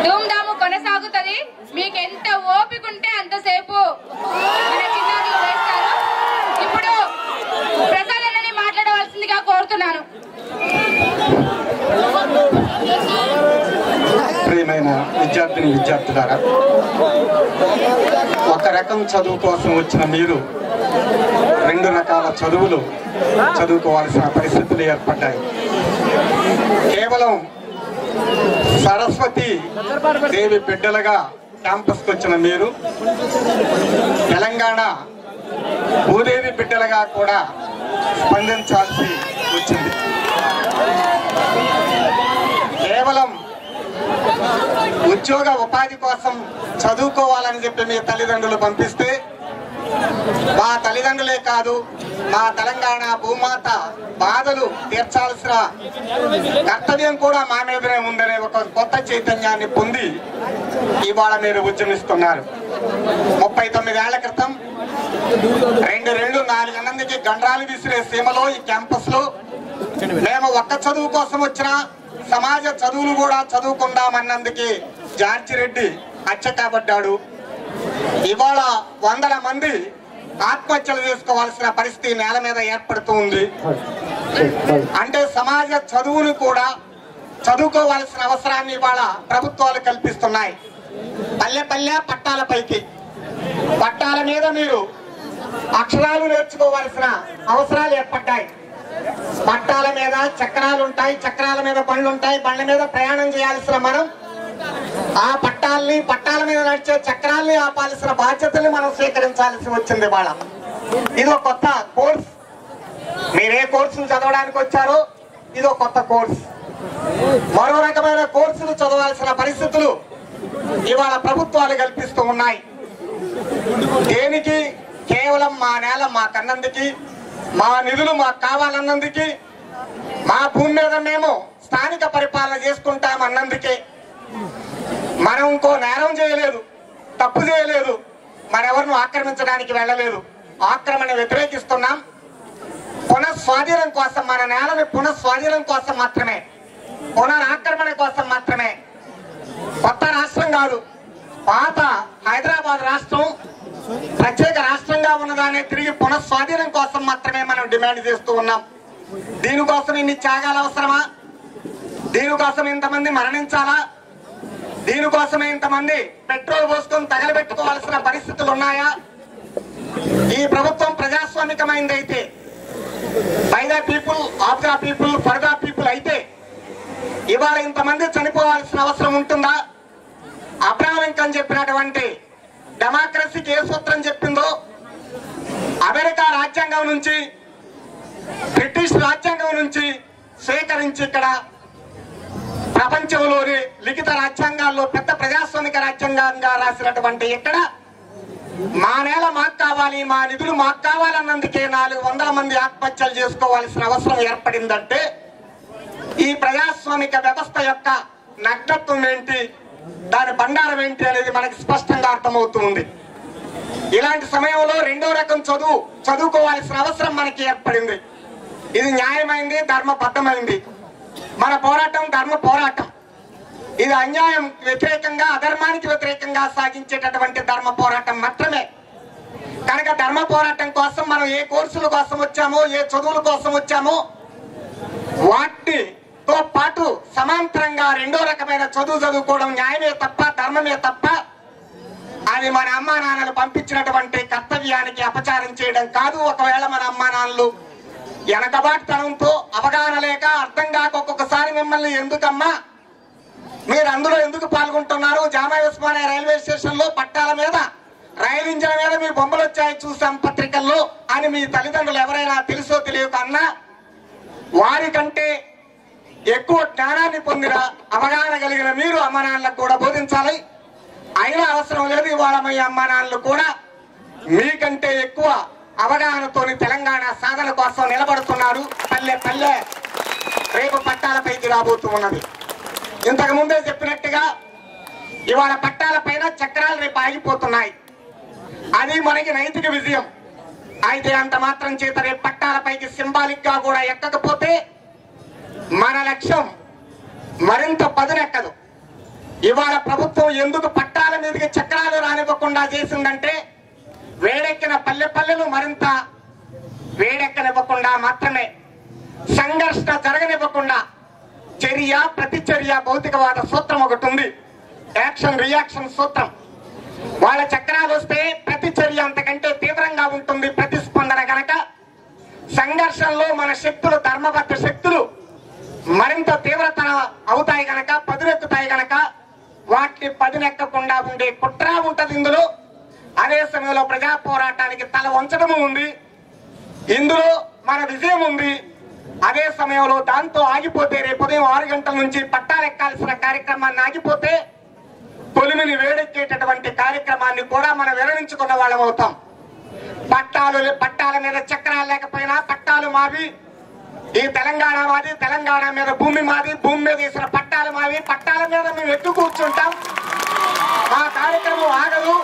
ధూమ్ధాము కొనసాగుతుంది మీకు ఎంత ఓపిక ఉంటే అంతసేపు మన చిన్నారులు వేస్తారు ఇప్పుడు ప్రసాదాలని మాట్లాడవలసిందిగా కోరుతున్నాను ప్రియమైన విద్యార్థిని విద్యార్థులారా ఒక రకం చదువు కోసం వచ్చిన మీరు రెండు రకాల చదువులు చదువుకోవాల్సిన పరిస్థితులు ఏర్పడ్డాయి కేవలం సరస్వతి దేవి బిడ్డలుగా క్యాంపస్కి వచ్చిన మీరు తెలంగాణ భూదేవి బిడ్డలుగా కూడా స్పందించాల్సి వచ్చింది కేవలం ఉద్యోగ ఉపాధి కోసం చదువుకోవాలని చెప్పి మీ తల్లిదండ్రులు పంపిస్తే మా తల్లిదండ్రులే కాదు మా తెలంగాణ భూమాత బాధలు తీర్చాల్సిన కర్తవ్యం కూడా మా మీదనే ఉందనే ఒక కొత్త చైతన్యాన్ని పొంది ఇవాళ మీరు ఉద్యమిస్తున్నారు ముప్పై తొమ్మిదేళ్ల క్రితం రెండు రెండు నాలుగు మందికి గండ్రాలు విసిరే సీమలో ఈ క్యాంపస్ లో మేము ఒక్క చదువు కోసం వచ్చిన సమాజ చదువులు కూడా చదువుకుందామన్నందుకు జార్జి రెడ్డి అచ్చకాబడ్డాడు ఇవాళ వందల మంది ఆత్మహత్యలు చేసుకోవాల్సిన పరిస్థితి నేల మీద ఏర్పడుతూ ఉంది అంటే సమాజ చదువును కూడా చదువుకోవాల్సిన అవసరాన్ని ఇవాళ ప్రభుత్వాలు కల్పిస్తున్నాయి పల్లె పల్లె పట్టాల పైకి పట్టాల మీద మీరు అక్షరాలు నేర్చుకోవాల్సిన అవసరాలు ఏర్పడ్డాయి పట్టాల మీద చక్రాలు ఉంటాయి చక్రాల మీద బండ్లు ఉంటాయి బండ్ల మీద ప్రయాణం చేయాల్సిన మనం ఆ పట్టాల్ని పట్టాల మీద నడిచే చక్రాల్ని ఆపాల్సిన బాధ్యతల్ని మనం స్వీకరించాల్సి వచ్చింది వాళ్ళ ఇది ఒక కొత్త కోర్స్ మీరే కోర్సులు చదవడానికి వచ్చారో ఇది ఒక కొత్త కోర్స్ మరో రకమైన కోర్సులు చదవాల్సిన పరిస్థితులు ఇవాళ ప్రభుత్వాలు కల్పిస్తూ ఉన్నాయి దేనికి కేవలం మా నేల మా కన్నందుకి మా నిధులు మాకు కావాలన్నందుకి మా భూమి మీద మేము స్థానిక పరిపాలన చేసుకుంటాం అన్నందుకే మనం ఇంకో నేరం చేయలేదు తప్పు చేయలేదు మరెవరిని ఆక్రమించడానికి వెళ్ళలేదు ఆక్రమణ వ్యతిరేకిస్తున్నాం పునఃస్వాధీనం కోసం మన నేలని పునఃస్వాధీనం కోసం మాత్రమే పునరాక్రమణ కోసం మాత్రమే కొత్త రాష్ట్రం కాదు పాత హైదరాబాద్ రాష్ట్రం ప్రత్యేక రాష్ట్రంగా ఉన్నదాన్ని తిరిగి పునఃస్వాధీనం కోసం మాత్రమే మనం డిమాండ్ చేస్తూ ఉన్నాం దీనికోసం ఇన్ని త్యాగాలు అవసరమా దీనికోసం ఇంతమంది మరణించాలా దీనికోసమే ఇంతమంది పెట్రోల్ పోసుకొని తగలబెట్టుకోవాల్సిన పరిస్థితులు ఉన్నాయా ఈ ప్రభుత్వం ప్రజాస్వామికమైంది అయితే by the people of the people for the people అయితే ఇవాళ ఇంతమంది చనిపోవాల్సిన అవసరం ఉంటుందా అబ్రహం లింకన్ చెప్పినటువంటి డెమోక్రసీకి ఏ సూత్రం చెప్పిందో అమెరికా రాజ్యాంగం నుంచి బ్రిటిష్ రాజ్యాంగం నుంచి స్వీకరించి ఇక్కడ ప్రపంచంలోని లిఖిత రాజ్యాంగాల్లో పెద్ద ప్రజాస్వామిక రాజ్యాంగంగా రాసినటువంటి ఇక్కడ మా నేల మాకు కావాలి మా నిధులు మాకు కావాలన్నందుకే నాలుగు వందల మంది ఆత్మహత్యలు చేసుకోవాల్సిన అవసరం ఏర్పడిందంటే ఈ ప్రజాస్వామిక వ్యవస్థ యొక్క నగ్నత్వం ఏంటి దాని బండారం ఏంటి అనేది మనకి స్పష్టంగా అర్థమవుతుంది ఇలాంటి సమయంలో రెండో రకం చదువు చదువుకోవాల్సిన అవసరం మనకి ఏర్పడింది ఇది న్యాయమైంది ధర్మబద్ధమైంది మన పోరాటం ధర్మ పోరాటం ఇది అన్యాయం వ్యతిరేకంగా అధర్మానికి వ్యతిరేకంగా సాగించేటటువంటి ధర్మ పోరాటం మాత్రమే కనుక ధర్మ పోరాటం కోసం మనం ఏ కోర్సుల కోసం వచ్చామో ఏ చదువుల కోసం వచ్చామో వాటితో పాటు సమాంతరంగా రెండో రకమైన చదువు చదువుకోవడం న్యాయమే తప్ప ధర్మమే తప్ప అది మన అమ్మా నాన్నలు పంపించినటువంటి కర్తవ్యానికి అపచారం చేయడం కాదు ఒకవేళ మన అమ్మా నాన్నలు వెనకబాటుతనంతో అవగాహన లేక అర్థం కాక ఒక్కొక్కసారి మిమ్మల్ని ఎందుకమ్మా మీరు అందులో ఎందుకు పాల్గొంటున్నారు జామా ఉస్మానియా రైల్వే స్టేషన్ లో పట్టాల మీద రైలు ఇంజన్ మీద మీ బొమ్మలు వచ్చాయి చూసాం పత్రికల్లో అని మీ తల్లిదండ్రులు ఎవరైనా తెలుసో తెలియక అన్నా వారికంటే ఎక్కువ జ్ఞానాన్ని పొందిన అవగాహన కలిగిన మీరు అమ్మ నాన్నలకు కూడా బోధించాలి అయినా అవసరం లేదు ఇవాళ మీ అమ్మ నాన్నలు కూడా మీకంటే ఎక్కువ అవగాహనతోని తెలంగాణ సాధన కోసం నిలబడుతున్నారు పల్లె పల్లె రేపు పట్టాలపైకి రాబోతూ ఉన్నది ఇంతకు ముందే చెప్పినట్టుగా ఇవాళ పట్టాల పైన చక్రాలు రేపు ఆగిపోతున్నాయి అది మనకి నైతిక విజయం అయితే అంత మాత్రం చేత రేపు పట్టాలపైకి సింబాలిక్ గా కూడా ఎక్కకపోతే మన లక్ష్యం మరింత పదునెక్కదు ఇవాళ ప్రభుత్వం ఎందుకు పట్టాల మీదకి చక్రాలు రానివ్వకుండా చేసిందంటే వేడెక్కిన పల్లె పల్లెలు మరింత వేడెక్కనివ్వకుండా మాత్రమే సంఘర్షణ జరగనివ్వకుండా చర్య ప్రతిచర్య భౌతికవాద సూత్రం ఒకటి ఉంది యాక్షన్ రియాక్షన్ సూత్రం వాళ్ళ చక్రాలు వస్తే ప్రతిచర్య అంతకంటే తీవ్రంగా ఉంటుంది ప్రతిస్పందన గనక సంఘర్షణలో మన శక్తులు ధర్మబద్ధ శక్తులు మరింత తీవ్రతర అవుతాయి గనక పదునెక్కుతాయి గనక వాటిని పదునెక్కకుండా ఉండే కుట్ర ఉంటది ఇందులో అదే సమయంలో ప్రజా పోరాటానికి తల వంచడము ఉంది ఇందులో మన విజయం ఉంది అదే సమయంలో దాంతో ఆగిపోతే రేపు ఉదయం ఆరు గంటల నుంచి పట్టాలెక్కాల్సిన కార్యక్రమాన్ని ఆగిపోతే కొలిమిని వేడెక్కేటటువంటి కార్యక్రమాన్ని కూడా మనం విరమించుకున్న వాళ్ళం అవుతాం పట్టాలు పట్టాల మీద చక్రాలు లేకపోయినా పట్టాలు మావి ఈ తెలంగాణ మాది తెలంగాణ మీద భూమి మాది భూమి మీద వేసిన పట్టాలు మావి పట్టాల మీద మేము ఎక్కు కూర్చుంటాం మా కార్యక్రమం ఆగదు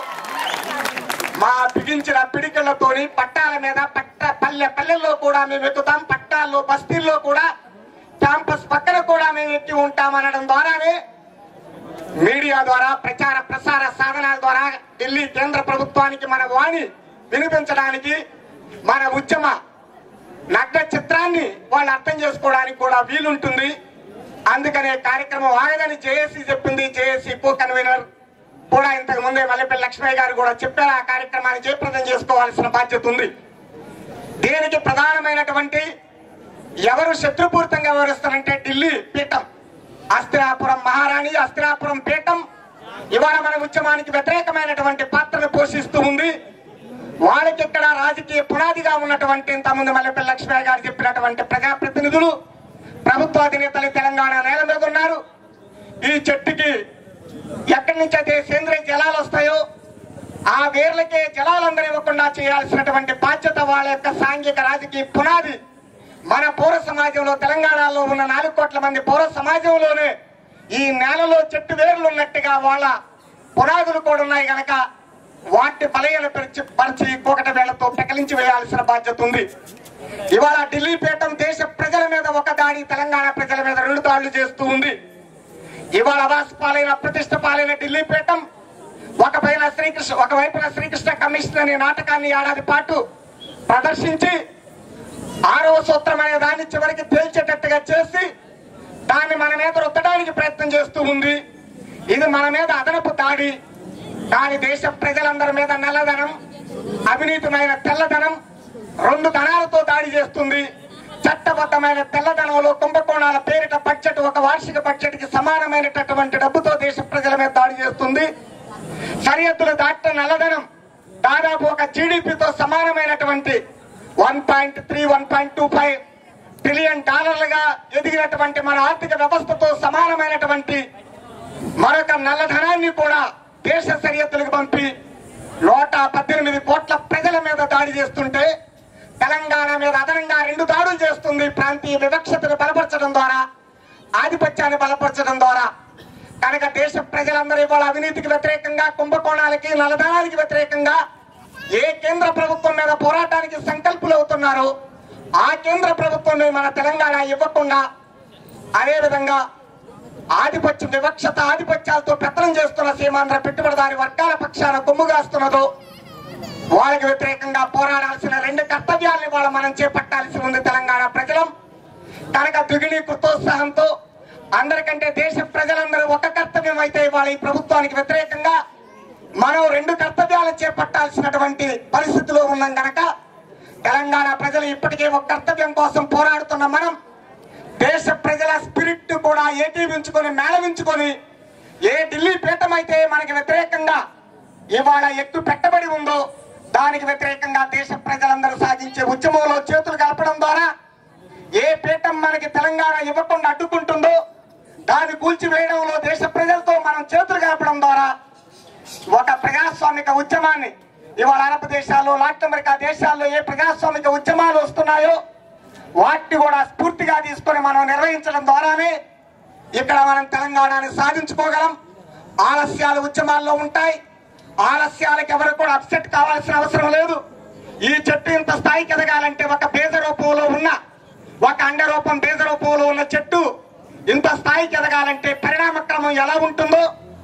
మా బిగించిన పిడికిళ్లతోని పట్టాల మీద పట్ట పల్లె పల్లెల్లో కూడా మేము ఎక్కుతాం పట్టాల్లో బస్తీల్లో కూడా క్యాంపస్ పక్కన కూడా మేము ఎక్కి ఉంటాం అనడం ద్వారానే మీడియా ద్వారా ప్రచార ప్రసార సాధనాల ద్వారా ఢిల్లీ కేంద్ర ప్రభుత్వానికి మన వాణి వినిపించడానికి మన ఉద్యమ నగ్న చిత్రాన్ని వాళ్ళు అర్థం చేసుకోవడానికి కూడా వీలుంటుంది అందుకనే కార్యక్రమం ఆగదని జేఏసీ చెప్పింది జేఏసీ కో కన్వీనర్ కూడా ఇంతకు ముందే మల్లెపల్లి లక్ష్మయ్య గారు కూడా చెప్పారు ఆ కార్యక్రమాన్ని జయప్రదం చేసుకోవాల్సిన బాధ్యత ఉంది దీనికి ప్రధానమైనటువంటి ఎవరు శత్రుపూరితంగా వివరిస్తారంటే ఢిల్లీ పీఠం అస్తినాపురం మహారాణి అస్తినాపురం పీఠం ఇవాళ మన ఉద్యమానికి వ్యతిరేకమైనటువంటి పాత్రను పోషిస్తూ ఉంది వాళ్ళకి ఇక్కడ రాజకీయ పునాదిగా ఉన్నటువంటి ఇంతకుముందు మల్లెపల్లి లక్ష్మయ్య గారు చెప్పినటువంటి ప్రజాప్రతినిధులు ప్రభుత్వ అధినేతలు తెలంగాణ నేల మీద ఉన్నారు ఈ చెట్టుకి ఎక్కడి నుంచి అయితే సేంద్రియ జలాలు వస్తాయో ఆ వేర్లకే జలాలు అందనివ్వకుండా చేయాల్సినటువంటి బాధ్యత వాళ్ళ యొక్క సాంఘిక రాజకీయ పునాది మన పౌర సమాజంలో తెలంగాణలో ఉన్న నాలుగు కోట్ల మంది పౌర సమాజంలోనే ఈ నేలలో చెట్టు వేర్లు ఉన్నట్టుగా వాళ్ళ పునాదులు కూడా ఉన్నాయి గనక వాటి బలహీన పరిచి పరిచి ఇంకొకటి వేళ్లతో పెకలించి వేయాల్సిన బాధ్యత ఉంది ఇవాళ ఢిల్లీ పీఠం దేశ ప్రజల మీద ఒక దాడి తెలంగాణ ప్రజల మీద రెండు దాడులు చేస్తూ ఉంది ఇవాళ అవాస్ పాలైన ప్రతిష్ట పాలైన ఢిల్లీ పీఠం ఒకవైన శ్రీకృష్ణ ఒకవైపున శ్రీకృష్ణ కమిషన్ అనే నాటకాన్ని ఏడాది పాటు ప్రదర్శించి ఆరవ సూత్రం అనే దాన్ని చివరికి తేల్చేటట్టుగా చేసి దాన్ని మన మీద రుద్దడానికి ప్రయత్నం చేస్తూ ఉంది ఇది మన మీద అదనపు దాడి దాని దేశ ప్రజలందరి మీద నల్లధనం అవినీతిమైన తెల్లధనం రెండు ధనాలతో దాడి చేస్తుంది చట్టబద్ధమైన తెల్లధనంలో కుంభకోణాల పేరిట బడ్జెట్ ఒక వార్షిక బడ్జెట్ కి సమానమైనటువంటి డబ్బుతో దేశ ప్రజల మీద దాడి చేస్తుంది సరిహద్దులు దాటిన నల్లధనం దాదాపు ఒక జీడిపితో సమానమైనటువంటి one point three one point two five trillion డాలర్లుగా ఎదిగినటువంటి మన ఆర్థిక వ్యవస్థతో సమానమైనటువంటి మరొక నల్లధనాన్ని కూడా దేశ సరిహద్దులకు పంపి నూట పద్దెనిమిది కోట్ల ప్రజల మీద దాడి చేస్తుంటే తెలంగాణ మీద అదనంగా రెండు దాడులు చేస్తుంది ప్రాంతీయ వివక్షతను బలపరచడం ద్వారా ఆధిపత్యాన్ని బలపరచడం ద్వారా కనుక దేశ ప్రజలందరూ ఇవాళ అవినీతికి వ్యతిరేకంగా కుంభకోణాలకి నల్లధనానికి వ్యతిరేకంగా ఏ కేంద్ర ప్రభుత్వం మీద పోరాటానికి సంకల్పులు అవుతున్నారో ఆ కేంద్ర ప్రభుత్వం మన తెలంగాణ ఇవ్వకుండా అదే విధంగా ఆధిపత్య వివక్షత ఆధిపత్యాలతో పెత్తనం చేస్తున్న సీమాంధ్ర పెట్టుబడిదారి వర్గాల పక్షాన కొమ్ముగాస్తున్నదో వాళ్ళకి వ్యతిరేకంగా పోరాడాల్సిన రెండు కర్తవ్యాల్ని వాళ్ళ మనం చేపట్టాల్సి ఉంది తెలంగాణ ప్రజలం కనుక దుగిని కృతోత్సాహంతో అందరికంటే దేశ ప్రజలందరూ ఒక కర్తవ్యం అయితే ఇవాళ ఈ ప్రభుత్వానికి వ్యతిరేకంగా మనం రెండు కర్తవ్యాలు చేపట్టాల్సినటువంటి పరిస్థితిలో ఉన్నాం గనక తెలంగాణ ప్రజలు ఇప్పటికే ఒక కర్తవ్యం కోసం పోరాడుతున్న మనం దేశ ప్రజల స్పిరిట్ కూడా ఏకీవించుకొని మేళవించుకొని ఏ ఢిల్లీ పీఠం అయితే మనకి వ్యతిరేకంగా ఇవాళ ఎక్కువ పెట్టబడి ఉందో దానికి వ్యతిరేకంగా దేశ ప్రజలందరూ సాగించే ఉద్యమంలో చేతులు కలపడం ద్వారా ఏ పీఠం మనకి తెలంగాణ ఇవ్వకుండా అడ్డుకుంటుందో దాన్ని కూల్చివేయడంలో దేశ ప్రజలతో మనం చేతులు కలపడం ద్వారా ఒక ప్రజాస్వామిక ఉద్యమాన్ని ఇవాళ అరబ్ దేశాల్లో లాటిన్ అమెరికా దేశాల్లో ఏ ప్రజాస్వామిక ఉద్యమాలు వస్తున్నాయో వాటిని కూడా స్ఫూర్తిగా తీసుకొని మనం నిర్వహించడం ద్వారానే ఇక్కడ మనం తెలంగాణని సాధించుకోగలం ఆలస్యాలు ఉద్యమాల్లో ఉంటాయి ఆలస్యాలకు ఎవరు కూడా అప్సెట్ కావాల్సిన అవసరం లేదు ఈ చెట్టు ఇంత స్థాయికి ఎదగాలంటే ఒక బీజ రూపంలో ఉన్న ఒక అండ రూపం బీజ రూపంలో ఉన్న చెట్టు ఇంత స్థాయికి ఎదగాలంటే పరిణామ క్రమం ఎలా ఉంటుందో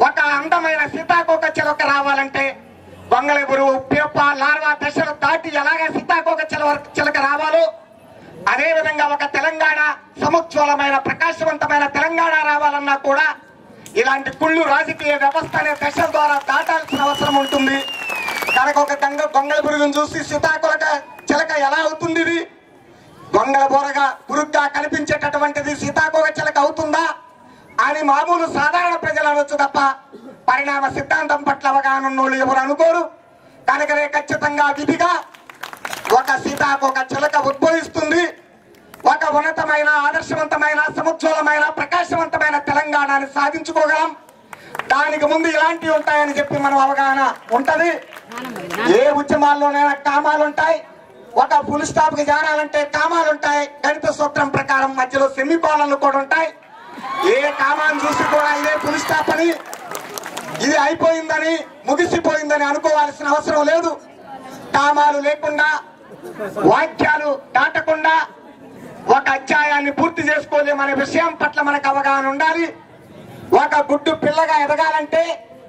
ఒక అందమైన సీతాకోక చిలక రావాలంటే గొంగళి గురువు పేప లార్వా దశలు దాటి ఎలాగ సీతాకోక చిలవ చిలక రావాలో అదే విధంగా ఒక తెలంగాణ సముజ్వలమైన ప్రకాశవంతమైన తెలంగాణ రావాలన్నా కూడా ఇలాంటి కుళ్ళు రాజకీయ వ్యవస్థ అనే దశల ద్వారా దాటాల్సిన అవసరం ఉంటుంది కనుక ఒక గంగ గొంగళ పురుగును చూసి సీతాకోక చిలక ఎలా అవుతుంది ఇది గొంగళ బోరగా పురుగ్గా కనిపించేటటువంటిది సీతాకోక చిలక అవుతుందా అని మామూలు సాధారణ ప్రజలు అనొచ్చు తప్ప పరిణామ సిద్ధాంతం పట్ల అవగాహన ఉన్నోళ్ళు ఎవరు అనుకోరు కనుకనే ఖచ్చితంగా విధిగా ఒక సీతాకోక చిలక ఉద్భవిస్తుంది ఒక ఉన్నతమైన ఆదర్శవంతమైన సముజ్వలమైన ప్రకాశవంతమైన తెలంగాణని సాధించుకోగలం దానికి ముందు ఇలాంటివి ఉంటాయని చెప్పి మనం అవగాహన ఉంటది ఏ ఉద్యమాల్లోనైనా కామాలు ఉంటాయి ఒక ఫుల్ స్టాప్ కి చేరాలంటే కామాలు ఉంటాయి గణిత సూత్రం ప్రకారం మధ్యలో సెమీ కోలన్లు కూడా ఉంటాయి ఏ కామాన్ని చూసి కూడా ఇదే ఫుల్ స్టాప్ అని ఇది అయిపోయిందని ముగిసిపోయిందని అనుకోవాల్సిన అవసరం లేదు కామాలు లేకుండా వాక్యాలు దాటకుండా ఒక అధ్యాయాన్ని పూర్తి చేసుకోలేమనే విషయం పట్ల మనకు అవగాహన ఉండాలి ఒక గుడ్డు పిల్లగా ఎదగాలంటే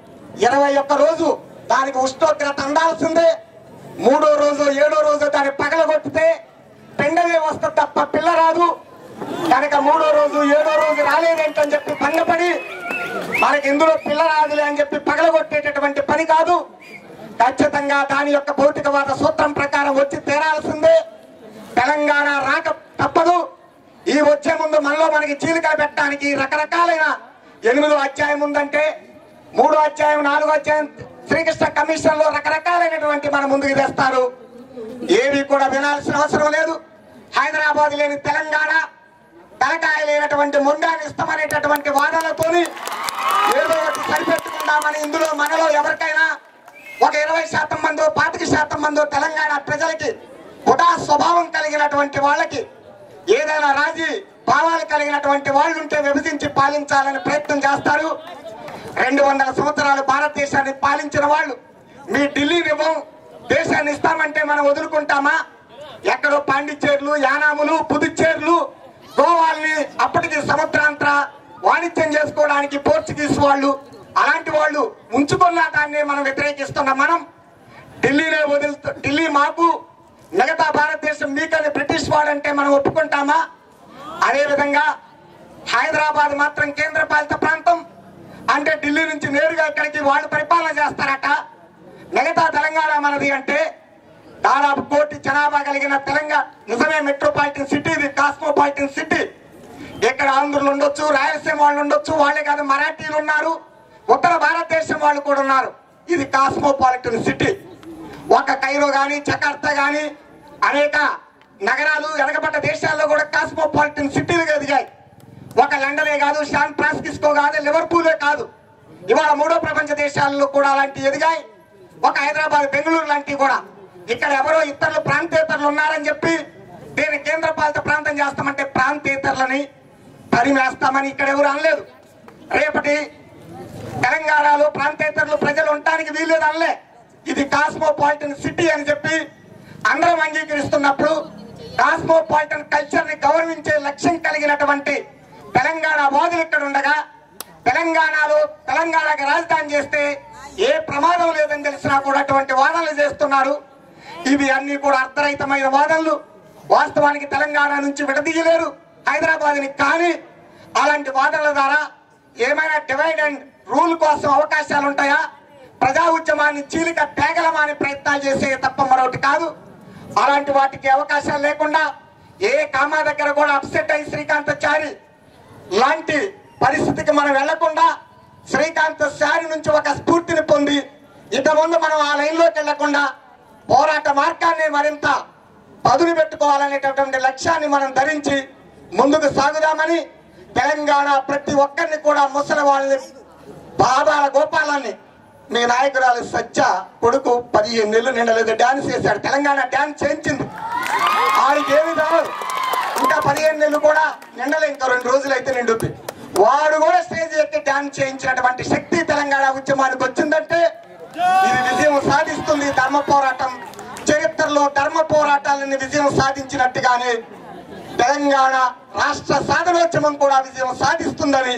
ఇరవై ఒక్క రోజు దానికి ఉష్ణోగ్రత అందాల్సిందే మూడో రోజు ఏడో రోజు దాన్ని పగలగొట్టితే పెండలే వస్తుంది తప్ప పిల్ల రాదు కనుక మూడో రోజు ఏడో రోజు రాలేదేంటని చెప్పి భంగపడి మనకి ఇందులో పిల్ల రాదులే అని చెప్పి పగలగొట్టేటటువంటి పని కాదు ఖచ్చితంగా దాని యొక్క భౌతికవాద సూత్రం ప్రకారం వచ్చి తీరాల్సిందే తెలంగాణ రాక తప్పదు ఈ వచ్చే ముందు మనలో మనకి చీలిక పెట్టడానికి రకరకాలైన ఎనిమిదో అధ్యాయం ఉందంటే మూడో అధ్యాయం నాలుగో అధ్యాయం శ్రీకృష్ణ కమిషన్ లో రకరకాలైనటువంటి మన ముందుకు తెస్తారు ఏవి కూడా వినాల్సిన అవసరం లేదు హైదరాబాద్ లేని తెలంగాణ తలకాయ లేనటువంటి మొండాన్ని ఇస్తామనేటటువంటి వాదనలతోని ఏదో ఒకటి సరిపెట్టుకుందామని ఇందులో మనలో ఎవరికైనా ఒక ఇరవై శాతం మందో పాతిక శాతం మందో తెలంగాణ ప్రజలకి ఉడా స్వభావం కలిగినటువంటి వాళ్ళకి ఏదైనా రాజీ భావాలు కలిగినటువంటి వాళ్ళు ఉంటే విభజించి పాలించాలని ప్రయత్నం చేస్తారు రెండు వందల సంవత్సరాలు భారతదేశాన్ని పాలించిన వాళ్ళు మీ ఢిల్లీని ఇవ్వం దేశాన్ని ఇస్తామంటే మనం వదులుకుంటామా ఎక్కడో పాండిచ్చేర్లు యానాములు పుదుచ్చేర్లు గోవాల్ని అప్పటికి సముద్రాంతర వాణిజ్యం చేసుకోవడానికి పోర్చుగీస్ వాళ్ళు అలాంటి వాళ్ళు ఉంచుకున్న దాన్ని మనం వ్యతిరేకిస్తున్న మనం ఢిల్లీనే వదులుతూ ఢిల్లీ మాకు మిగతా భారతదేశం మీకని బ్రిటిష్ వాడంటే మనం ఒప్పుకుంటామా అదే విధంగా హైదరాబాద్ మాత్రం కేంద్ర పాలిత ప్రాంతం అంటే ఢిల్లీ నుంచి నేరుగా ఇక్కడికి వాళ్ళు పరిపాలన చేస్తారట మిగతా తెలంగాణ మనది అంటే దాదాపు కోటి జనాభా కలిగిన తెలంగాణ నిజమే మెట్రోపాలిటన్ సిటీ ఇది కాస్మోపాలిటన్ సిటీ ఇక్కడ ఆంధ్రులు ఉండొచ్చు రాయలసీమ వాళ్ళు ఉండొచ్చు వాళ్ళే కాదు మరాఠీలు ఉన్నారు ఉత్తర భారతదేశం వాళ్ళు కూడా ఉన్నారు ఇది కాస్మోపాలిటన్ సిటీ ఒక కైరో గాని జకార్తా గాని అనేక నగరాలు వెనకబడ్డ దేశాల్లో కూడా కాస్మోపాలిటన్ సిటీలుగా ఎదిగాయి ఒక లండనే కాదు శాన్ ఫ్రాన్సిస్కో కాదు లివర్పూలే కాదు ఇవాళ మూడో ప్రపంచ దేశాల్లో కూడా అలాంటి ఎదిగాయి ఒక హైదరాబాద్ బెంగళూరు లాంటివి కూడా ఇక్కడ ఎవరో ఇతరులు ప్రాంతేతరులు ఉన్నారని చెప్పి దీన్ని కేంద్ర పాలిత ప్రాంతం చేస్తామంటే ప్రాంతేతరులని తరిమేస్తామని ఇక్కడ ఎవరు అనలేదు రేపటి తెలంగాణలో ప్రాంతేతరులు ప్రజలు ఉండటానికి వీల్లేదు అనలే ఇది కాస్మోపాలిటన్ సిటీ అని చెప్పి అందరం అంగీకరిస్తున్నప్పుడు కాస్మోపాలిటన్ కల్చర్ ని గౌరవించే లక్ష్యం కలిగినటువంటి తెలంగాణ వాదులు ఇక్కడ ఉండగా తెలంగాణలో తెలంగాణకి రాజధాని చేస్తే ఏ ప్రమాదం లేదని తెలిసినా కూడా అటువంటి వాదనలు చేస్తున్నారు ఇవి అన్ని కూడా అర్థరహితమైన వాదనలు వాస్తవానికి తెలంగాణ నుంచి విడదీయలేరు హైదరాబాద్ ని కానీ అలాంటి వాదనల ద్వారా ఏమైనా డివైడ్ అండ్ రూల్ కోసం అవకాశాలు ఉంటాయా ప్రజా ఉద్యమాన్ని చీలిక పేగలమాని ప్రయత్నాలు చేసే తప్ప మరొకటి కాదు అలాంటి వాటికి అవకాశాలు లేకుండా ఏ కామా దగ్గర కూడా అప్సెట్ అయి శ్రీకాంతాచారి లాంటి పరిస్థితికి మనం వెళ్లకుండా శ్రీకాంత్ శారి నుంచి ఒక స్ఫూర్తిని పొంది ఇక ముందు మనం ఆ లైన్లోకి వెళ్లకుండా పోరాట మార్గాన్ని మరింత పదును పెట్టుకోవాలనేటటువంటి లక్ష్యాన్ని మనం ధరించి ముందుకు సాగుదామని తెలంగాణ ప్రతి ఒక్కరిని కూడా ముసలి వాళ్ళని బాబాల గోపాలాన్ని మీ నాయకురాలు సత్య కొడుకు పదిహేను నెలలు నిండలేదు డాన్స్ చేశాడు తెలంగాణ డాన్స్ చేయించింది ఆడికి ఏమి కావాలి ఇంకా పదిహేను నెలలు కూడా నిండలే ఇంకా రెండు రోజులు అయితే నిండుద్ది వాడు కూడా స్టేజ్ ఎక్కి డాన్స్ చేయించినటువంటి శక్తి తెలంగాణ ఉద్యమానికి వచ్చిందంటే ఇది విజయం సాధిస్తుంది ధర్మ పోరాటం చరిత్రలో ధర్మ పోరాటాలని విజయం సాధించినట్టుగానే తెలంగాణ రాష్ట్ర సాధనోద్యమం కూడా విజయం సాధిస్తుందని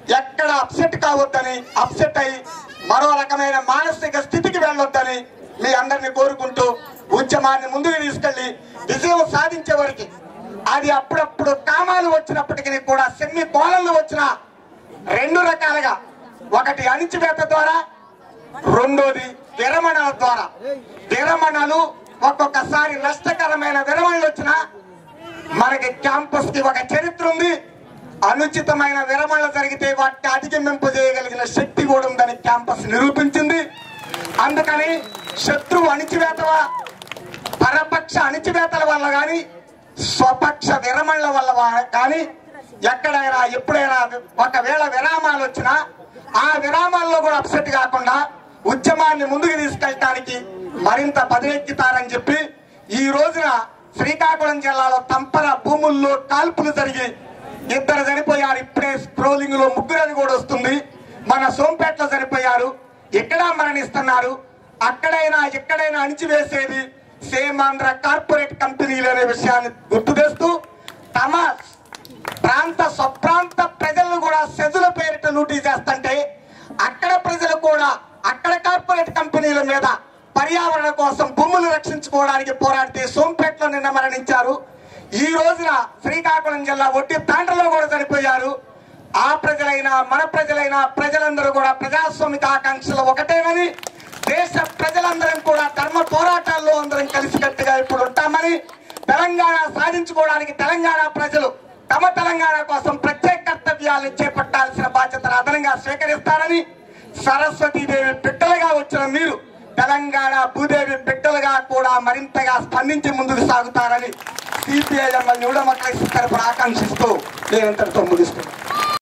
ఎక్కడ అప్సెట్ కావద్దని అప్సెట్ అయి మరో రకమైన మానసిక స్థితికి వెళ్ళొద్దని మీ అందరిని కోరుకుంటూ ఉద్యమాన్ని ముందుకు తీసుకెళ్లి విజయం సాధించే వరకు అది అప్పుడప్పుడు కామాలు వచ్చినప్పటికీ కూడా సెమ్మి కోలలు వచ్చిన రెండు రకాలుగా ఒకటి అణిచివేత ద్వారా రెండోది విరమణల ద్వారా విరమణలు ఒక్కొక్కసారి నష్టకరమైన విరమణలు వచ్చినా మనకి క్యాంపస్ కి ఒక చరిత్ర ఉంది అనుచితమైన విరమణలు జరిగితే వాటిని అధిగమింపు చేయగలిగిన శక్తి కూడా ఉందని క్యాంపస్ నిరూపించింది అందుకని శత్రువు అణిచివేత పరపక్ష అణిచివేతల వల్ల కానీ స్వపక్ష విరమణల వల్ల వా- కానీ ఎక్కడైనా ఎప్పుడైనా ఒకవేళ విరామాలు వచ్చినా ఆ విరామాల్లో కూడా అప్సెట్ కాకుండా ఉద్యమాన్ని ముందుకు తీసుకెళ్ళటానికి మరింత పదవెక్కుతారని చెప్పి ఈ రోజున శ్రీకాకుళం జిల్లాలో తంపర భూముల్లో కాల్పులు జరిగి ఇద్దరు చనిపోయారు ఇప్పుడే స్క్రోలింగ్ లో ముగ్గురని కూడా వస్తుంది మన సోంపేటలో చనిపోయారు ఎక్కడా మరణిస్తున్నారు అక్కడైనా ఎక్కడైనా అణిచివేసేది సేమ్ ఆంధ్ర కార్పొరేట్ కంపెనీలు అనే విషయాన్ని గుర్తు తెస్తూ తమ ప్రాంత స్వప్రాంత ప్రజలను కూడా సెజుల పేరిట లూటీ చేస్తుంటే అక్కడ ప్రజలు కూడా అక్కడ కార్పొరేట్ కంపెనీల మీద పర్యావరణ కోసం భూములు రక్షించుకోవడానికి పోరాడితే సోంపేటలో నిన్న మరణించారు ఈ రోజున శ్రీకాకుళం జిల్లా ఒట్టి తాండ్రలో కూడా చనిపోయారు ఆ ప్రజలైనా మన ప్రజలైనా ప్రజలందరూ కూడా ప్రజాస్వామిక ఆకాంక్షలు ఒకటేనని దేశ ప్రజలందరం కూడా ధర్మ పోరాటాల్లో అందరం కలిసికట్టుగా ఇప్పుడు ఉంటామని తెలంగాణ సాధించుకోవడానికి తెలంగాణ ప్రజలు తమ తెలంగాణ కోసం ప్రత్యేక కర్తవ్యాలను చేపట్టాల్సిన బాధ్యతను అదనంగా స్వీకరిస్తారని సరస్వతీదేవి బిడ్డలుగా వచ్చిన మీరు తెలంగాణ భూదేవి బిడ్డలుగా కూడా మరింతగా స్పందించి ముందుకు సాగుతారని సిపిఐ ఎమ్మెల్యే తరపున ఆకాంక్షిస్తూ నేను ఇంతటితో ముగిస్తున్నాను